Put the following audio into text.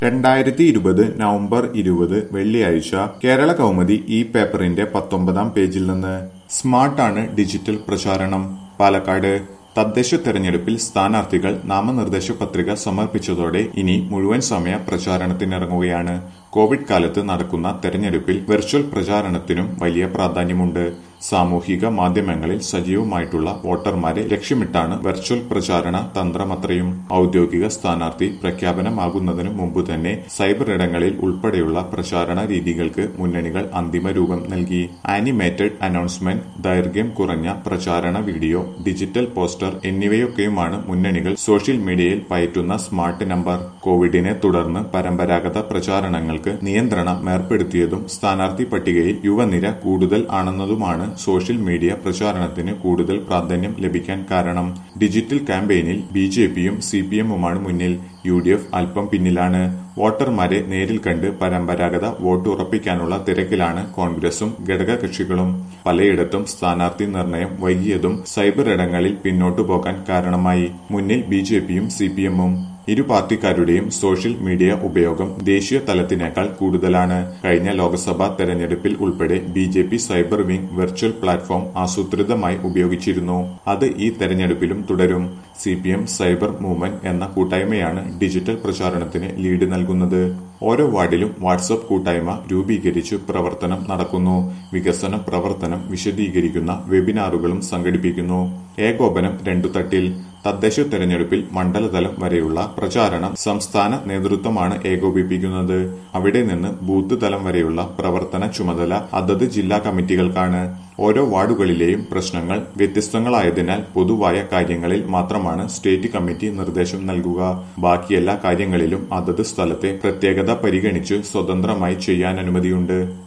രണ്ടായിരത്തി ഇരുപത് നവംബർ ഇരുപത് വെള്ളിയാഴ്ച കേരള കൗമുദി ഈ പേപ്പറിന്റെ പത്തൊമ്പതാം പേജിൽ നിന്ന് സ്മാർട്ടാണ് ഡിജിറ്റൽ പ്രചാരണം പാലക്കാട് തദ്ദേശ തെരഞ്ഞെടുപ്പിൽ സ്ഥാനാർത്ഥികൾ നാമനിർദ്ദേശ പത്രിക സമർപ്പിച്ചതോടെ ഇനി മുഴുവൻ സമയ പ്രചാരണത്തിനിറങ്ങുകയാണ് കോവിഡ് കാലത്ത് നടക്കുന്ന തെരഞ്ഞെടുപ്പിൽ വെർച്വൽ പ്രചാരണത്തിനും വലിയ പ്രാധാന്യമുണ്ട് സാമൂഹിക മാധ്യമങ്ങളിൽ സജീവമായിട്ടുള്ള വോട്ടർമാരെ ലക്ഷ്യമിട്ടാണ് വെർച്വൽ പ്രചാരണ തന്ത്രമത്രയും ഔദ്യോഗിക സ്ഥാനാർത്ഥി പ്രഖ്യാപനമാകുന്നതിനു മുമ്പ് തന്നെ സൈബർ ഇടങ്ങളിൽ ഉൾപ്പെടെയുള്ള പ്രചാരണ രീതികൾക്ക് മുന്നണികൾ അന്തിമ രൂപം നൽകി ആനിമേറ്റഡ് അനൗൺസ്മെന്റ് ദൈർഘ്യം കുറഞ്ഞ പ്രചാരണ വീഡിയോ ഡിജിറ്റൽ പോസ്റ്റർ എന്നിവയൊക്കെയുമാണ് മുന്നണികൾ സോഷ്യൽ മീഡിയയിൽ പയറ്റുന്ന സ്മാർട്ട് നമ്പർ കോവിഡിനെ തുടർന്ന് പരമ്പരാഗത പ്രചാരണങ്ങൾക്ക് നിയന്ത്രണം ഏർപ്പെടുത്തിയതും സ്ഥാനാർത്ഥി പട്ടികയിൽ യുവനിര കൂടുതൽ ആണെന്നതുമാണ് സോഷ്യൽ മീഡിയ പ്രചാരണത്തിന് കൂടുതൽ പ്രാധാന്യം ലഭിക്കാൻ കാരണം ഡിജിറ്റൽ ക്യാമ്പയിനിൽ ബി ജെ പിയും സി പി എമ്മുമാണ് മുന്നിൽ യു ഡി എഫ് അല്പം പിന്നിലാണ് വോട്ടർമാരെ നേരിൽ കണ്ട് പരമ്പരാഗത വോട്ട് ഉറപ്പിക്കാനുള്ള തിരക്കിലാണ് കോൺഗ്രസും ഘടകകക്ഷികളും പലയിടത്തും സ്ഥാനാർത്ഥി നിർണയം വൈകിയതും സൈബർ ഇടങ്ങളിൽ പിന്നോട്ടു പോകാൻ കാരണമായി മുന്നിൽ ബി ജെ പിയും സി പി എമ്മും ഇരു പാർട്ടിക്കാരുടെയും സോഷ്യൽ മീഡിയ ഉപയോഗം ദേശീയ തലത്തിനേക്കാൾ കൂടുതലാണ് കഴിഞ്ഞ ലോക്സഭാ തെരഞ്ഞെടുപ്പിൽ ഉൾപ്പെടെ B J P cyber wing virtual platform ആസൂത്രിതമായി ഉപയോഗിച്ചിരുന്നു അത് ഈ തെരഞ്ഞെടുപ്പിലും തുടരും C P M cyber movement എന്ന കൂട്ടായ്മയാണ് ഡിജിറ്റൽ പ്രചാരണത്തിന് ലീഡ് നൽകുന്നത് ഓരോ വാർഡിലും വാട്സപ്പ് കൂട്ടായ്മ രൂപീകരിച്ച് പ്രവർത്തനം നടക്കുന്നു വികസന പ്രവർത്തനം വിശദീകരിക്കുന്ന വെബിനാറുകളും സംഘടിപ്പിക്കുന്നു ഏകോപനം രണ്ടു തട്ടിൽ തദ്ദേശ തെരഞ്ഞെടുപ്പിൽ മണ്ഡലതലം വരെയുള്ള പ്രചാരണം സംസ്ഥാന നേതൃത്വമാണ് ഏകോപിപ്പിക്കുന്നത് അവിടെ നിന്ന് ബൂത്ത് തലം വരെയുള്ള പ്രവർത്തന ചുമതല അതത് ജില്ലാ കമ്മിറ്റികൾക്കാണ് ഓരോ വാർഡുകളിലെയും പ്രശ്നങ്ങൾ വ്യത്യസ്തങ്ങളായതിനാൽ പൊതുവായ കാര്യങ്ങളിൽ മാത്രമാണ് സ്റ്റേറ്റ് കമ്മിറ്റി നിർദ്ദേശം നൽകുക ബാക്കി എല്ലാ കാര്യങ്ങളിലും അതത് സ്ഥലത്തെ പ്രത്യേകത പരിഗണിച്ച് സ്വതന്ത്രമായി ചെയ്യാൻ അനുമതിയുണ്ട്